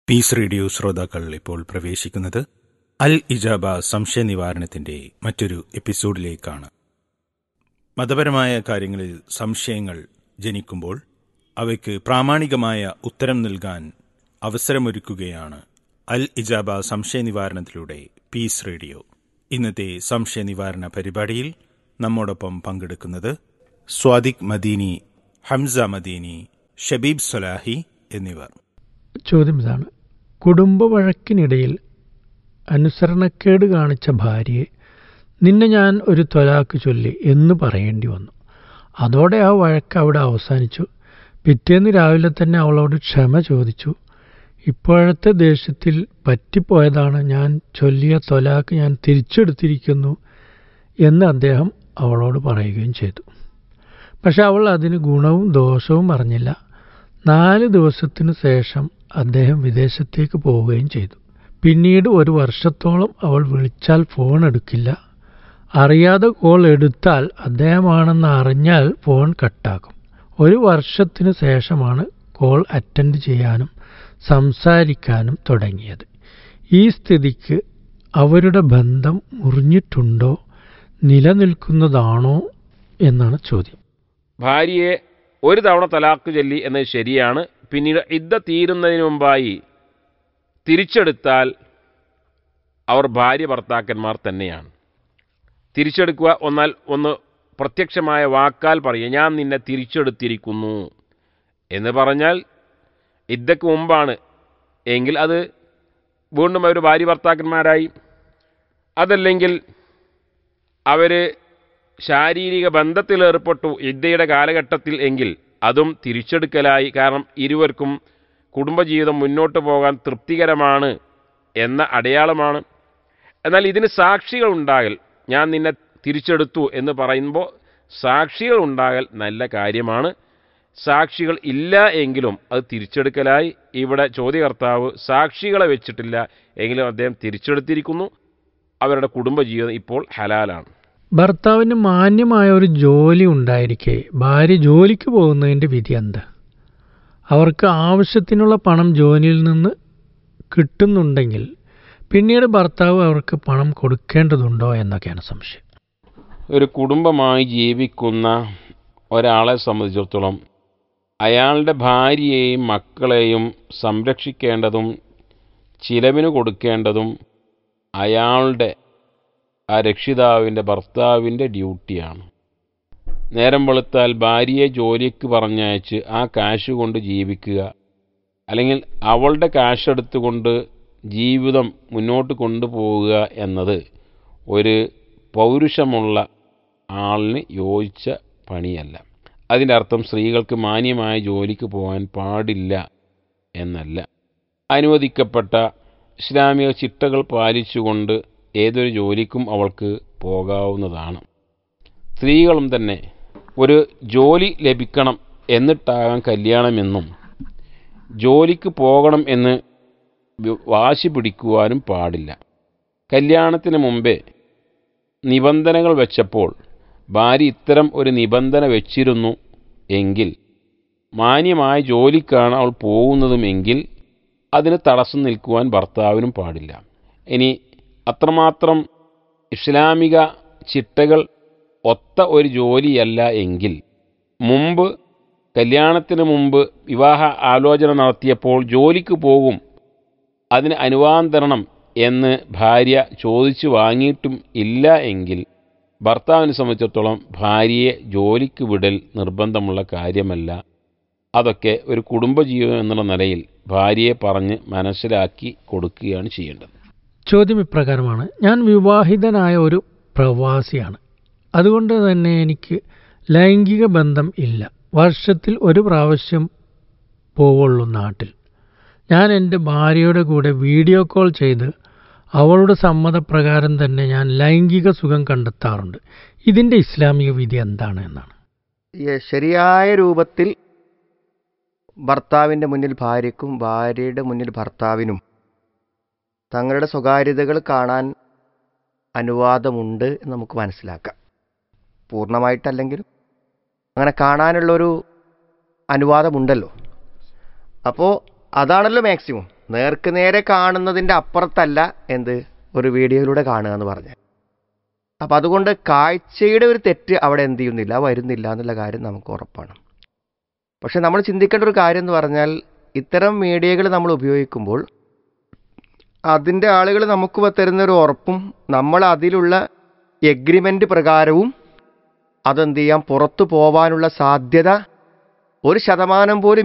piece radio ശ്രോതാക്കൾ ഇപ്പോൾ പ്രവേശിക്കുന്നത് അൽ ഇജാബ സംശയ നിവാരണത്തിന്റെ മറ്റൊരു എപ്പിസോഡിലേക്കാണ് മതപരമായ കാര്യങ്ങളിൽ സംശയങ്ങൾ ജനിക്കുമ്പോൾ അവയ്ക്ക് പ്രാമാണികമായ ഉത്തരം നൽകാൻ അവസരമൊരുക്കുകയാണ് അൽ ഇജാബ സംശയ നിവാരണത്തിലൂടെ പീസ് റേഡിയോ ഇന്നത്തെ സംശയ നിവാരണ പരിപാടിയിൽ നമ്മോടൊപ്പം പങ്കെടുക്കുന്നത് സ്വാദിഖ് മദീനി ഹംസ മദീനി ഷബീബ് സൊലാഹി എന്നിവർ ചോദ്യം ഇതാണ് കുടുംബ വഴക്കിനിടയിൽ അനുസരണക്കേട് കാണിച്ച ഭാര്യയെ നിന്നെ ഞാൻ ഒരു ത്വലാക്ക് ചൊല്ലി എന്ന് പറയേണ്ടി വന്നു അതോടെ ആ വഴക്ക് അവിടെ അവസാനിച്ചു പിറ്റേന്ന് രാവിലെ തന്നെ അവളോട് ക്ഷമ ചോദിച്ചു ഇപ്പോഴത്തെ ദേഷ്യത്തിൽ പറ്റിപ്പോയതാണ് ഞാൻ ചൊല്ലിയ ത്വലാക്ക് ഞാൻ തിരിച്ചെടുത്തിരിക്കുന്നു എന്ന് അദ്ദേഹം അവളോട് പറയുകയും ചെയ്തു പക്ഷെ അവൾ അതിന് ഗുണവും ദോഷവും അറിഞ്ഞില്ല നാല് ദിവസത്തിനു ശേഷം അദ്ദേഹം വിദേശത്തേക്ക് പോവുകയും ചെയ്തു പിന്നീട് ഒരു വർഷത്തോളം അവൾ വിളിച്ചാൽ ഫോൺ എടുക്കില്ല അറിയാതെ കോൾ എടുത്താൽ അദ്ദേഹമാണെന്ന് അറിഞ്ഞാൽ ഫോൺ കട്ടാക്കും ഒരു വർഷത്തിനു ശേഷമാണ് കോൾ അറ്റൻഡ് ചെയ്യാനും സംസാരിക്കാനും തുടങ്ങിയത് ഈ സ്ഥിതിക്ക് അവരുടെ ബന്ധം മുറിഞ്ഞിട്ടുണ്ടോ നിലനിൽക്കുന്നതാണോ എന്നാണ് ചോദ്യം ഭാര്യയെ ഒരു തവണ തലാക്ക് ചൊല്ലി എന്നത് ശരിയാണ് പിന്നീട് ഇദ്ദ തീരുന്നതിന് മുമ്പായി തിരിച്ചെടുത്താൽ അവർ ഭാര്യ ഭർത്താക്കന്മാർ തന്നെയാണ് തിരിച്ചെടുക്കുക ഒന്നാൽ ഒന്ന് പ്രത്യക്ഷമായ വാക്കാൽ പറയുക ഞാൻ നിന്നെ തിരിച്ചെടുത്തിരിക്കുന്നു എന്ന് പറഞ്ഞാൽ ഇദ്ദക്ക് മുമ്പാണ് എങ്കിൽ അത് വീണ്ടും അവർ ഭാര്യ ഭർത്താക്കന്മാരായി അതല്ലെങ്കിൽ അവർ ശാരീരിക ബന്ധത്തിലേർപ്പെട്ടു ഇദ്ദയുടെ കാലഘട്ടത്തിൽ എങ്കിൽ അതും തിരിച്ചെടുക്കലായി കാരണം ഇരുവർക്കും കുടുംബജീവിതം മുന്നോട്ട് പോകാൻ തൃപ്തികരമാണ് എന്ന അടയാളമാണ് എന്നാൽ ഇതിന് സാക്ഷികൾ ഉണ്ടാകൽ ഞാൻ നിന്നെ തിരിച്ചെടുത്തു എന്ന് പറയുമ്പോൾ സാക്ഷികൾ ഉണ്ടാകൽ നല്ല കാര്യമാണ് സാക്ഷികൾ ഇല്ല എങ്കിലും അത് തിരിച്ചെടുക്കലായി ഇവിടെ ചോദ്യകർത്താവ് സാക്ഷികളെ വെച്ചിട്ടില്ല എങ്കിലും അദ്ദേഹം തിരിച്ചെടുത്തിരിക്കുന്നു അവരുടെ കുടുംബജീവിതം ഇപ്പോൾ ഹലാലാണ് ഭർത്താവിന് മാന്യമായ ഒരു ജോലി ഉണ്ടായിരിക്കെ ഭാര്യ ജോലിക്ക് പോകുന്നതിൻ്റെ വിധി എന്താ അവർക്ക് ആവശ്യത്തിനുള്ള പണം ജോലിയിൽ നിന്ന് കിട്ടുന്നുണ്ടെങ്കിൽ പിന്നീട് ഭർത്താവ് അവർക്ക് പണം കൊടുക്കേണ്ടതുണ്ടോ എന്നൊക്കെയാണ് സംശയം ഒരു കുടുംബമായി ജീവിക്കുന്ന ഒരാളെ സംബന്ധിച്ചിടത്തോളം അയാളുടെ ഭാര്യയെയും മക്കളെയും സംരക്ഷിക്കേണ്ടതും ചിലവിന് കൊടുക്കേണ്ടതും അയാളുടെ ആ രക്ഷിതാവിൻ്റെ ഭർത്താവിൻ്റെ ഡ്യൂട്ടിയാണ് നേരം വെളുത്താൽ ഭാര്യയെ ജോലിക്ക് പറഞ്ഞയച്ച് ആ കാശ് കൊണ്ട് ജീവിക്കുക അല്ലെങ്കിൽ അവളുടെ കാശ് എടുത്തുകൊണ്ട് ജീവിതം മുന്നോട്ട് കൊണ്ടുപോവുക എന്നത് ഒരു പൗരുഷമുള്ള ആളിന് യോജിച്ച പണിയല്ല അതിൻ്റെ അർത്ഥം സ്ത്രീകൾക്ക് മാന്യമായ ജോലിക്ക് പോകാൻ പാടില്ല എന്നല്ല അനുവദിക്കപ്പെട്ട ഇസ്ലാമിക ചിട്ടകൾ പാലിച്ചുകൊണ്ട് ഏതൊരു ജോലിക്കും അവൾക്ക് പോകാവുന്നതാണ് സ്ത്രീകളും തന്നെ ഒരു ജോലി ലഭിക്കണം എന്നിട്ടാകാം കല്യാണമെന്നും ജോലിക്ക് പോകണം എന്ന് വാശി പിടിക്കുവാനും പാടില്ല കല്യാണത്തിന് മുമ്പേ നിബന്ധനകൾ വെച്ചപ്പോൾ ഭാര്യ ഇത്തരം ഒരു നിബന്ധന വെച്ചിരുന്നു എങ്കിൽ മാന്യമായ ജോലിക്കാണ് അവൾ പോകുന്നതുമെങ്കിൽ അതിന് തടസ്സം നിൽക്കുവാൻ ഭർത്താവിനും പാടില്ല ഇനി അത്രമാത്രം ഇസ്ലാമിക ചിട്ടകൾ ഒത്ത ഒരു ജോലിയല്ല എങ്കിൽ മുമ്പ് കല്യാണത്തിന് മുമ്പ് വിവാഹ ആലോചന നടത്തിയപ്പോൾ ജോലിക്ക് പോകും അതിന് അനുവാദം തരണം എന്ന് ഭാര്യ ചോദിച്ചു വാങ്ങിയിട്ടും ഇല്ല എങ്കിൽ ഭർത്താവിനെ സംബന്ധിച്ചിടത്തോളം ഭാര്യയെ ജോലിക്ക് വിടൽ നിർബന്ധമുള്ള കാര്യമല്ല അതൊക്കെ ഒരു കുടുംബജീവിതം എന്നുള്ള നിലയിൽ ഭാര്യയെ പറഞ്ഞ് മനസ്സിലാക്കി കൊടുക്കുകയാണ് ചെയ്യേണ്ടത് ചോദ്യം ഇപ്രകാരമാണ് ഞാൻ വിവാഹിതനായ ഒരു പ്രവാസിയാണ് അതുകൊണ്ട് തന്നെ എനിക്ക് ലൈംഗിക ബന്ധം ഇല്ല വർഷത്തിൽ ഒരു പ്രാവശ്യം പോവുള്ളൂ നാട്ടിൽ ഞാൻ എൻ്റെ ഭാര്യയുടെ കൂടെ വീഡിയോ കോൾ ചെയ്ത് അവളുടെ സമ്മതപ്രകാരം തന്നെ ഞാൻ ലൈംഗിക സുഖം കണ്ടെത്താറുണ്ട് ഇതിൻ്റെ ഇസ്ലാമിക വിധി എന്താണ് എന്നാണ് ഈ ശരിയായ രൂപത്തിൽ ഭർത്താവിൻ്റെ മുന്നിൽ ഭാര്യയ്ക്കും ഭാര്യയുടെ മുന്നിൽ ഭർത്താവിനും തങ്ങളുടെ സ്വകാര്യതകൾ കാണാൻ അനുവാദമുണ്ട് എന്ന് നമുക്ക് മനസ്സിലാക്കാം പൂർണ്ണമായിട്ടല്ലെങ്കിലും അങ്ങനെ കാണാനുള്ളൊരു അനുവാദമുണ്ടല്ലോ അപ്പോൾ അതാണല്ലോ മാക്സിമം നേർക്ക് നേരെ കാണുന്നതിൻ്റെ അപ്പുറത്തല്ല എന്ത് ഒരു വീഡിയോയിലൂടെ കാണുക എന്ന് പറഞ്ഞാൽ അപ്പം അതുകൊണ്ട് കാഴ്ചയുടെ ഒരു തെറ്റ് അവിടെ എന്ത് ചെയ്യുന്നില്ല വരുന്നില്ല എന്നുള്ള കാര്യം നമുക്ക് ഉറപ്പാണ് പക്ഷെ നമ്മൾ ചിന്തിക്കേണ്ട ഒരു കാര്യം എന്ന് പറഞ്ഞാൽ ഇത്തരം മീഡിയകൾ നമ്മൾ ഉപയോഗിക്കുമ്പോൾ അതിൻ്റെ ആളുകൾ നമുക്ക് തരുന്ന ഒരു ഉറപ്പും നമ്മൾ അതിലുള്ള എഗ്രിമെൻ്റ് പ്രകാരവും അതെന്ത് ചെയ്യാം പുറത്തു പോവാനുള്ള സാധ്യത ഒരു ശതമാനം പോലും